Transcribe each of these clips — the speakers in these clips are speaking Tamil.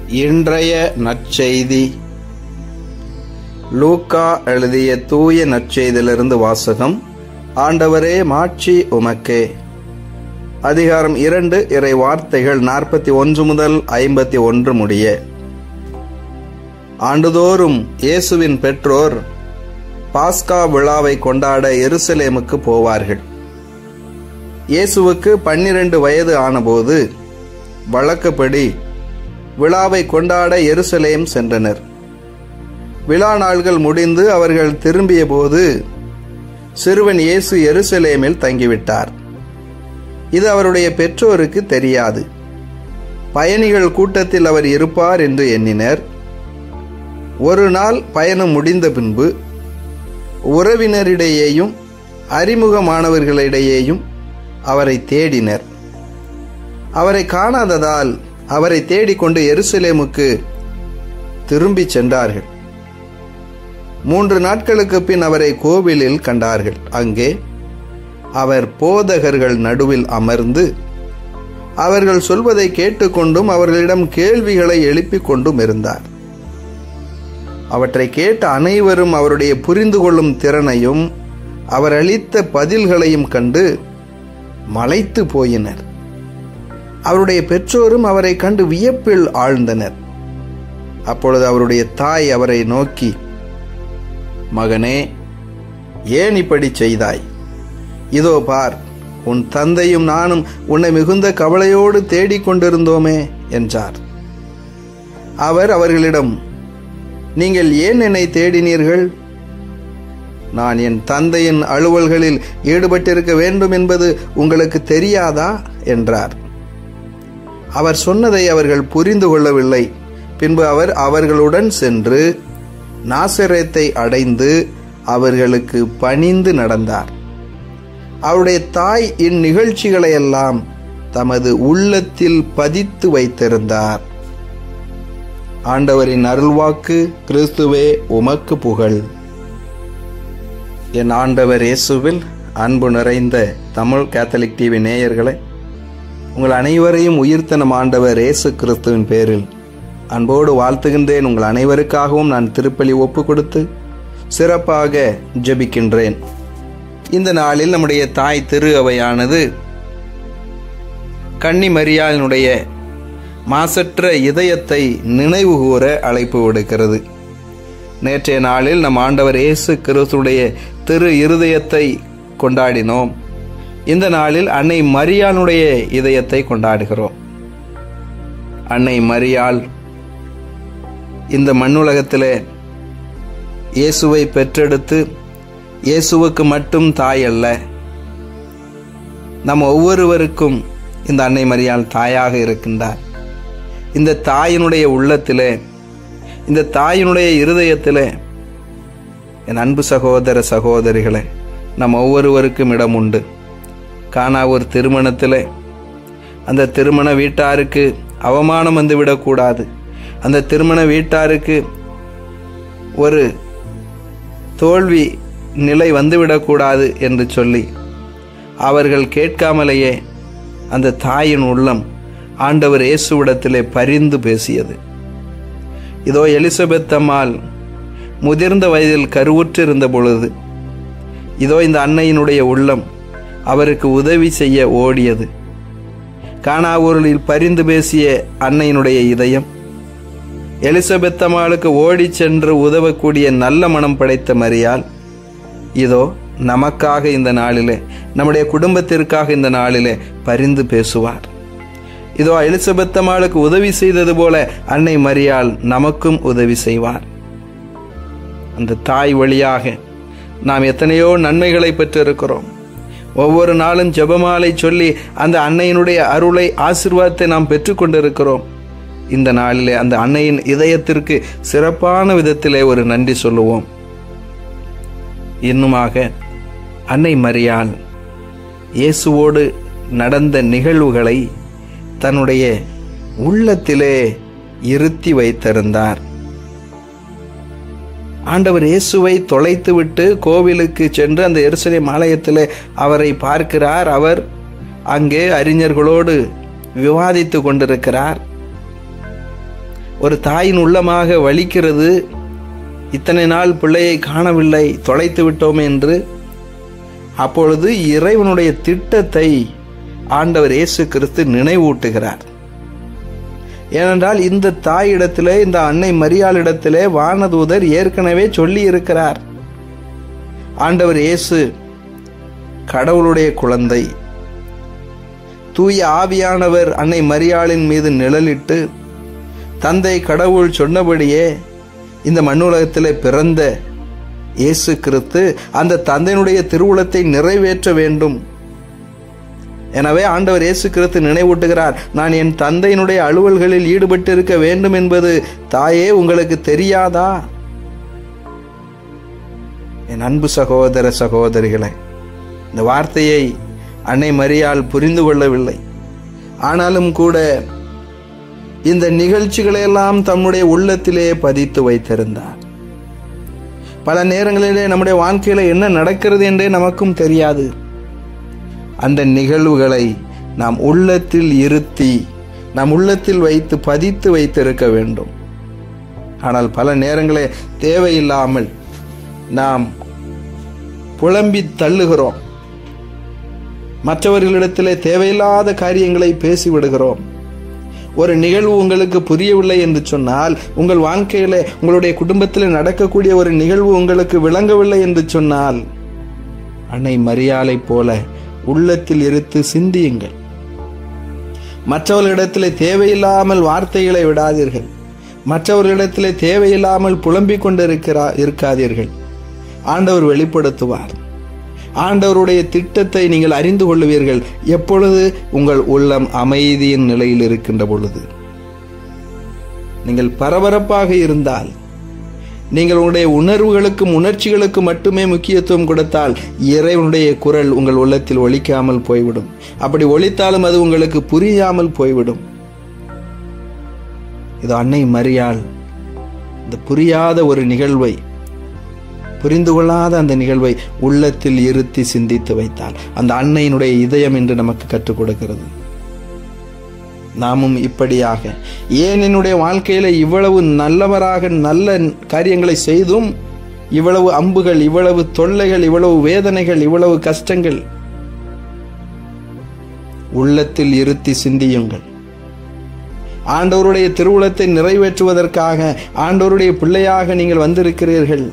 இன்றைய நற்செய்தி லூக்கா எழுதிய தூய நற்செய்தியிலிருந்து வாசகம் ஆண்டவரே மாட்சி உமக்கே அதிகாரம் இரண்டு இறை வார்த்தைகள் நாற்பத்தி ஒன்று முதல் ஐம்பத்தி ஒன்று முடிய ஆண்டுதோறும் இயேசுவின் பெற்றோர் பாஸ்கா விழாவை கொண்டாட எருசலேமுக்கு போவார்கள் இயேசுவுக்கு பன்னிரண்டு வயது ஆனபோது வழக்கப்படி விழாவை கொண்டாட எருசலேம் சென்றனர் விழா நாள்கள் முடிந்து அவர்கள் திரும்பிய போது சிறுவன் இயேசு எருசலேமில் தங்கிவிட்டார் இது அவருடைய பெற்றோருக்கு தெரியாது பயணிகள் கூட்டத்தில் அவர் இருப்பார் என்று எண்ணினர் ஒரு நாள் பயணம் முடிந்த பின்பு உறவினரிடையேயும் அறிமுகமானவர்களிடையேயும் அவரை தேடினர் அவரை காணாததால் அவரை தேடிக்கொண்டு எருசலேமுக்கு திரும்பிச் சென்றார்கள் மூன்று நாட்களுக்கு பின் அவரை கோவிலில் கண்டார்கள் அங்கே அவர் போதகர்கள் நடுவில் அமர்ந்து அவர்கள் சொல்வதை கேட்டுக்கொண்டும் அவர்களிடம் கேள்விகளை எழுப்பிக் கொண்டும் இருந்தார் அவற்றை கேட்ட அனைவரும் அவருடைய புரிந்து கொள்ளும் திறனையும் அவர் அளித்த பதில்களையும் கண்டு மலைத்து போயினர் அவருடைய பெற்றோரும் அவரை கண்டு வியப்பில் ஆழ்ந்தனர் அப்பொழுது அவருடைய தாய் அவரை நோக்கி மகனே ஏன் இப்படி செய்தாய் இதோ பார் உன் தந்தையும் நானும் உன்னை மிகுந்த கவலையோடு தேடிக் கொண்டிருந்தோமே என்றார் அவர் அவர்களிடம் நீங்கள் ஏன் என்னை தேடினீர்கள் நான் என் தந்தையின் அலுவல்களில் ஈடுபட்டிருக்க வேண்டும் என்பது உங்களுக்கு தெரியாதா என்றார் அவர் சொன்னதை அவர்கள் புரிந்து கொள்ளவில்லை பின்பு அவர் அவர்களுடன் சென்று நாசரேத்தை அடைந்து அவர்களுக்கு பணிந்து நடந்தார் அவருடைய தாய் இந்நிகழ்ச்சிகளையெல்லாம் தமது உள்ளத்தில் பதித்து வைத்திருந்தார் ஆண்டவரின் அருள்வாக்கு கிறிஸ்துவே உமக்கு புகழ் என் ஆண்டவர் இயேசுவில் அன்பு நிறைந்த தமிழ் கேத்தலிக் டிவி நேயர்களை உங்கள் அனைவரையும் உயிர்த்தனம் ஆண்டவர் இயேசு கிறிஸ்துவின் பேரில் அன்போடு வாழ்த்துகின்றேன் உங்கள் அனைவருக்காகவும் நான் திருப்பலி ஒப்பு கொடுத்து சிறப்பாக ஜெபிக்கின்றேன் இந்த நாளில் நம்முடைய தாய் திரு அவையானது கன்னி மரியாளினுடைய மாசற்ற இதயத்தை நினைவு கூற அழைப்பு விடுக்கிறது நேற்றைய நாளில் நம் ஆண்டவர் இயேசு கிறிஸ்துடைய திரு இருதயத்தை கொண்டாடினோம் இந்த நாளில் அன்னை மரியாளுடைய இதயத்தை கொண்டாடுகிறோம் அன்னை மரியாள் இந்த மண்ணுலகத்தில் இயேசுவை பெற்றெடுத்து இயேசுவுக்கு மட்டும் தாய் அல்ல நம் ஒவ்வொருவருக்கும் இந்த அன்னை மரியாள் தாயாக இருக்கின்றார் இந்த தாயினுடைய உள்ளத்திலே இந்த தாயினுடைய இருதயத்திலே என் அன்பு சகோதர சகோதரிகளே நம் ஒவ்வொருவருக்கும் இடம் உண்டு காணா ஒரு திருமணத்தில் அந்த திருமண வீட்டாருக்கு அவமானம் வந்து விடக்கூடாது அந்த திருமண வீட்டாருக்கு ஒரு தோல்வி நிலை வந்துவிடக்கூடாது என்று சொல்லி அவர்கள் கேட்காமலேயே அந்த தாயின் உள்ளம் ஆண்டவர் இயேசுவிடத்திலே பரிந்து பேசியது இதோ எலிசபெத் அம்மாள் முதிர்ந்த வயதில் கருவுற்றிருந்த பொழுது இதோ இந்த அன்னையினுடைய உள்ளம் அவருக்கு உதவி செய்ய ஓடியது காணாவூரில் பரிந்து பேசிய அன்னையினுடைய இதயம் எலிசபெத் அம்மாளுக்கு ஓடி சென்று உதவக்கூடிய நல்ல மனம் படைத்த மரியால் இதோ நமக்காக இந்த நாளிலே நம்முடைய குடும்பத்திற்காக இந்த நாளிலே பரிந்து பேசுவார் இதோ எலிசபெத் அம்மாளுக்கு உதவி செய்தது போல அன்னை மரியாள் நமக்கும் உதவி செய்வார் அந்த தாய் வழியாக நாம் எத்தனையோ நன்மைகளை பெற்றிருக்கிறோம் ஒவ்வொரு நாளும் ஜெபமாலை சொல்லி அந்த அன்னையினுடைய அருளை ஆசிர்வாதத்தை நாம் பெற்றுக்கொண்டிருக்கிறோம் இந்த நாளிலே அந்த அன்னையின் இதயத்திற்கு சிறப்பான விதத்திலே ஒரு நன்றி சொல்லுவோம் இன்னுமாக அன்னை மரியாள் இயேசுவோடு நடந்த நிகழ்வுகளை தன்னுடைய உள்ளத்திலே இருத்தி வைத்திருந்தார் ஆண்டவர் இயேசுவை தொலைத்துவிட்டு கோவிலுக்கு சென்று அந்த எருசலேம் ஆலயத்தில் அவரை பார்க்கிறார் அவர் அங்கே அறிஞர்களோடு விவாதித்து கொண்டிருக்கிறார் ஒரு தாயின் உள்ளமாக வலிக்கிறது இத்தனை நாள் பிள்ளையை காணவில்லை தொலைத்து விட்டோம் என்று அப்பொழுது இறைவனுடைய திட்டத்தை ஆண்டவர் இயேசு கிறிஸ்து நினைவூட்டுகிறார் ஏனென்றால் இந்த தாயிடத்திலே இந்த அன்னை மரியாளிடத்திலே வானதூதர் ஏற்கனவே சொல்லி இருக்கிறார் ஆண்டவர் இயேசு கடவுளுடைய குழந்தை தூய ஆவியானவர் அன்னை மரியாளின் மீது நிழலிட்டு தந்தை கடவுள் சொன்னபடியே இந்த மண்ணுலகத்திலே பிறந்த இயேசு கிறிஸ்து அந்த தந்தையினுடைய திருவுளத்தை நிறைவேற்ற வேண்டும் எனவே ஆண்டவர் இயேசு கிறிஸ்து நினைவூட்டுகிறார் நான் என் தந்தையினுடைய அலுவல்களில் ஈடுபட்டு இருக்க வேண்டும் என்பது தாயே உங்களுக்கு தெரியாதா என் அன்பு சகோதர சகோதரிகளை இந்த வார்த்தையை அன்னை மரியால் புரிந்து கொள்ளவில்லை ஆனாலும் கூட இந்த நிகழ்ச்சிகளையெல்லாம் தம்முடைய உள்ளத்திலே பதித்து வைத்திருந்தார் பல நேரங்களிலே நம்முடைய வாழ்க்கையில என்ன நடக்கிறது என்றே நமக்கும் தெரியாது அந்த நிகழ்வுகளை நாம் உள்ளத்தில் இருத்தி நம் உள்ளத்தில் வைத்து பதித்து வைத்திருக்க வேண்டும் ஆனால் பல நேரங்களே தேவையில்லாமல் நாம் புலம்பி தள்ளுகிறோம் மற்றவர்களிடத்திலே தேவையில்லாத காரியங்களை பேசிவிடுகிறோம் ஒரு நிகழ்வு உங்களுக்கு புரியவில்லை என்று சொன்னால் உங்கள் வாழ்க்கையில உங்களுடைய குடும்பத்தில் நடக்கக்கூடிய ஒரு நிகழ்வு உங்களுக்கு விளங்கவில்லை என்று சொன்னால் அன்னை மரியாதை போல உள்ளத்தில் இருத்து சிந்தியுங்கள் மற்றவர்களிடத்திலே தேவையில்லாமல் வார்த்தைகளை விடாதீர்கள் மற்றவர்களிடத்திலே தேவையில்லாமல் புலம்பிக் கொண்டிருக்கிறா இருக்காதீர்கள் ஆண்டவர் வெளிப்படுத்துவார் ஆண்டவருடைய திட்டத்தை நீங்கள் அறிந்து கொள்ளுவீர்கள் எப்பொழுது உங்கள் உள்ளம் அமைதியின் நிலையில் இருக்கின்ற பொழுது நீங்கள் பரபரப்பாக இருந்தால் நீங்கள் உங்களுடைய உணர்வுகளுக்கும் உணர்ச்சிகளுக்கும் மட்டுமே முக்கியத்துவம் கொடுத்தால் இறைவனுடைய குரல் உங்கள் உள்ளத்தில் ஒலிக்காமல் போய்விடும் அப்படி ஒலித்தாலும் அது உங்களுக்கு புரியாமல் போய்விடும் இது அன்னை மரியாள் இந்த புரியாத ஒரு நிகழ்வை புரிந்து கொள்ளாத அந்த நிகழ்வை உள்ளத்தில் இருத்தி சிந்தித்து வைத்தால் அந்த அன்னையினுடைய இதயம் என்று நமக்கு கற்றுக் கொடுக்கிறது நாமும் இப்படியாக ஏன் என்னுடைய வாழ்க்கையில இவ்வளவு நல்லவராக நல்ல காரியங்களை செய்தும் இவ்வளவு அம்புகள் இவ்வளவு தொல்லைகள் இவ்வளவு வேதனைகள் இவ்வளவு கஷ்டங்கள் உள்ளத்தில் இருத்தி சிந்தியுங்கள் ஆண்டவருடைய திருவுளத்தை நிறைவேற்றுவதற்காக ஆண்டவருடைய பிள்ளையாக நீங்கள் வந்திருக்கிறீர்கள்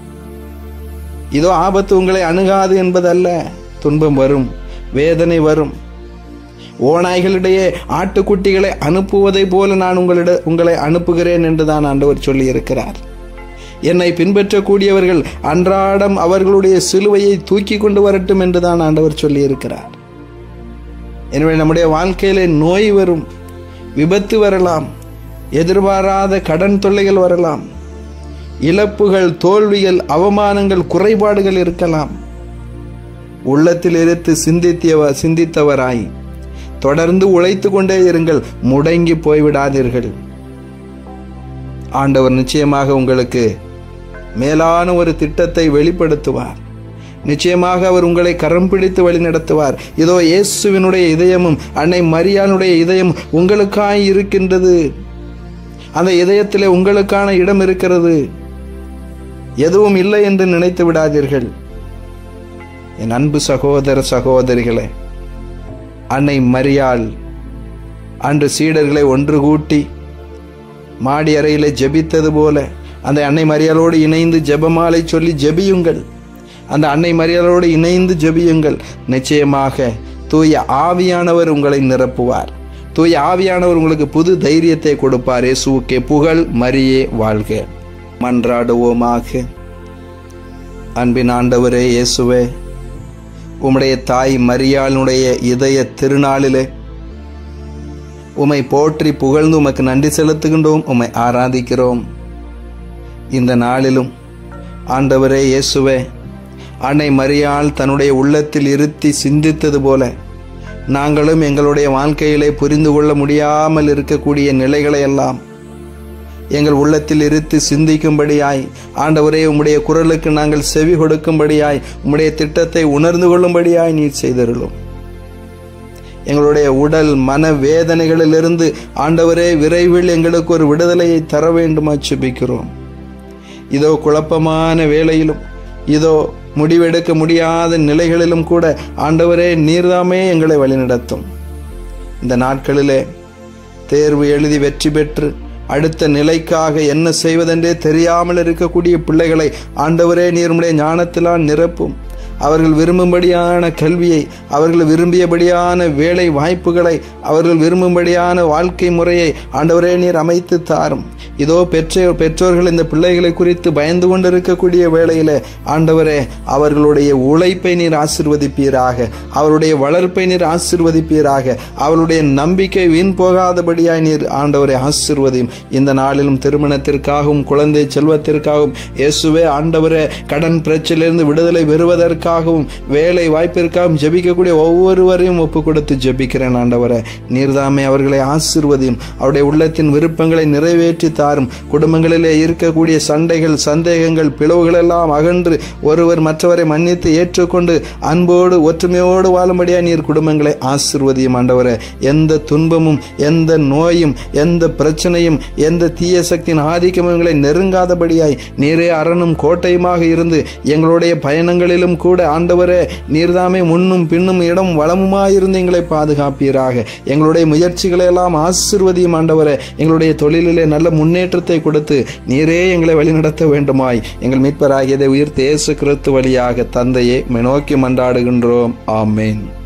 இதோ ஆபத்து உங்களை அணுகாது என்பதல்ல துன்பம் வரும் வேதனை வரும் ஓநாய்களிடையே ஆட்டுக்குட்டிகளை அனுப்புவதை போல நான் உங்களிட உங்களை அனுப்புகிறேன் என்று தான் ஆண்டவர் சொல்லி இருக்கிறார் என்னை பின்பற்றக்கூடியவர்கள் அன்றாடம் அவர்களுடைய சிலுவையை தூக்கி கொண்டு வரட்டும் என்று தான் ஆண்டவர் சொல்லி இருக்கிறார் எனவே நம்முடைய வாழ்க்கையிலே நோய் வரும் விபத்து வரலாம் எதிர்பாராத கடன் தொல்லைகள் வரலாம் இழப்புகள் தோல்விகள் அவமானங்கள் குறைபாடுகள் இருக்கலாம் உள்ளத்தில் இருத்து சிந்தித்தியவ சிந்தித்தவராய் தொடர்ந்து உழைத்து கொண்டே இருங்கள் முடங்கி போய்விடாதீர்கள் ஆண்டவர் நிச்சயமாக உங்களுக்கு மேலான ஒரு திட்டத்தை வெளிப்படுத்துவார் நிச்சயமாக அவர் உங்களை கரம் பிடித்து வழி நடத்துவார் இதோ இயேசுவினுடைய இதயமும் அன்னை மரியானுடைய இதயம் உங்களுக்காய் இருக்கின்றது அந்த இதயத்திலே உங்களுக்கான இடம் இருக்கிறது எதுவும் இல்லை என்று நினைத்து விடாதீர்கள் என் அன்பு சகோதர சகோதரிகளே அன்னை மரியாள் அன்று சீடர்களை ஒன்று கூட்டி மாடி அறையிலே ஜெபித்தது போல அந்த அன்னை மரியாளோடு இணைந்து ஜெபமாலை சொல்லி ஜெபியுங்கள் அந்த அன்னை மரியாளோடு இணைந்து ஜெபியுங்கள் நிச்சயமாக தூய ஆவியானவர் உங்களை நிரப்புவார் தூய ஆவியானவர் உங்களுக்கு புது தைரியத்தை கொடுப்பார் இயேசுவுக்கே புகழ் மரியே வாழ்க மன்றாடுவோமாக அன்பின் ஆண்டவரே இயேசுவே உம்முடைய தாய் மரியாளுடைய இதய திருநாளிலே உம்மை போற்றி புகழ்ந்து உமக்கு நன்றி செலுத்துகின்றோம் உம்மை ஆராதிக்கிறோம் இந்த நாளிலும் ஆண்டவரே இயேசுவே அன்னை மரியாள் தன்னுடைய உள்ளத்தில் இருத்தி சிந்தித்தது போல நாங்களும் எங்களுடைய வாழ்க்கையிலே புரிந்து கொள்ள முடியாமல் இருக்கக்கூடிய நிலைகளை எல்லாம் எங்கள் உள்ளத்தில் இருத்து சிந்திக்கும்படியாய் ஆண்டவரே உம்முடைய குரலுக்கு நாங்கள் செவி கொடுக்கும்படியாய் உம்முடைய திட்டத்தை உணர்ந்து கொள்ளும்படியாய் நீர் செய்தருளும் எங்களுடைய உடல் மன வேதனைகளிலிருந்து ஆண்டவரே விரைவில் எங்களுக்கு ஒரு விடுதலையை தர வேண்டுமா செபிக்கிறோம் இதோ குழப்பமான வேளையிலும் இதோ முடிவெடுக்க முடியாத நிலைகளிலும் கூட ஆண்டவரே நீர்தாமே எங்களை வழிநடத்தும் இந்த நாட்களிலே தேர்வு எழுதி வெற்றி பெற்று அடுத்த நிலைக்காக என்ன செய்வதென்றே தெரியாமல் இருக்கக்கூடிய பிள்ளைகளை ஆண்டவரே நீர்முடைய ஞானத்திலால் நிரப்பும் அவர்கள் விரும்பும்படியான கல்வியை அவர்கள் விரும்பியபடியான வேலை வாய்ப்புகளை அவர்கள் விரும்பும்படியான வாழ்க்கை முறையை ஆண்டவரே நீர் அமைத்து தாரும் இதோ பெற்றோர் பெற்றோர்கள் இந்த பிள்ளைகளை குறித்து பயந்து கொண்டிருக்கக்கூடிய வேளையில ஆண்டவரே அவர்களுடைய உழைப்பை நீர் ஆசிர்வதிப்பீராக அவருடைய வளர்ப்பை நீர் ஆசிர்வதிப்பீராக அவருடைய நம்பிக்கை வீண் போகாதபடியாய் நீர் ஆண்டவரை ஆசிர்வதியும் இந்த நாளிலும் திருமணத்திற்காகவும் குழந்தை செல்வத்திற்காகவும் இயேசுவே ஆண்டவரே கடன் பிரச்சனையிலிருந்து விடுதலை பெறுவதற்காகவும் வேலை வாய்ப்பிற்காகவும் ஜெபிக்கக்கூடிய ஒவ்வொருவரையும் ஒப்பு கொடுத்து ஜெபிக்கிறேன் ஆண்டவரே நீர்தாமே அவர்களை ஆசிர்வதியும் அவருடைய உள்ளத்தின் விருப்பங்களை நிறைவேற்றி தாரும் குடும்பங்களிலே இருக்கக்கூடிய சண்டைகள் சந்தேகங்கள் பிளவுகள் எல்லாம் அகன்று ஒருவர் மற்றவரை மன்னித்து ஏற்றுக்கொண்டு அன்போடு ஒற்றுமையோடு வாழும்படியா நீர் குடும்பங்களை ஆசிர்வதியும் ஆண்டவரே எந்த துன்பமும் எந்த நோயும் எந்த பிரச்சனையும் எந்த தீய சக்தியின் ஆதிக்கமும் எங்களை நெருங்காதபடியாய் நீரே அரணும் கோட்டையுமாக இருந்து எங்களுடைய பயணங்களிலும் கூட ஆண்டவரே நீர்தாமே முன்னும் பின்னும் இடம் வளமுமாயிருந்து எங்களை பாதுகாப்பீராக எங்களுடைய முயற்சிகளை எல்லாம் ஆசிர்வதியும் ஆண்டவரே எங்களுடைய தொழிலிலே நல்ல முன்னேற்றத்தை கொடுத்து நீரே எங்களை வழிநடத்த வேண்டுமாய் எங்கள் மீட்பராகியதை உயிர் தேசு கிறிஸ்து வழியாக தந்தையே நோக்கி மன்றாடுகின்றோம் ஆமேன்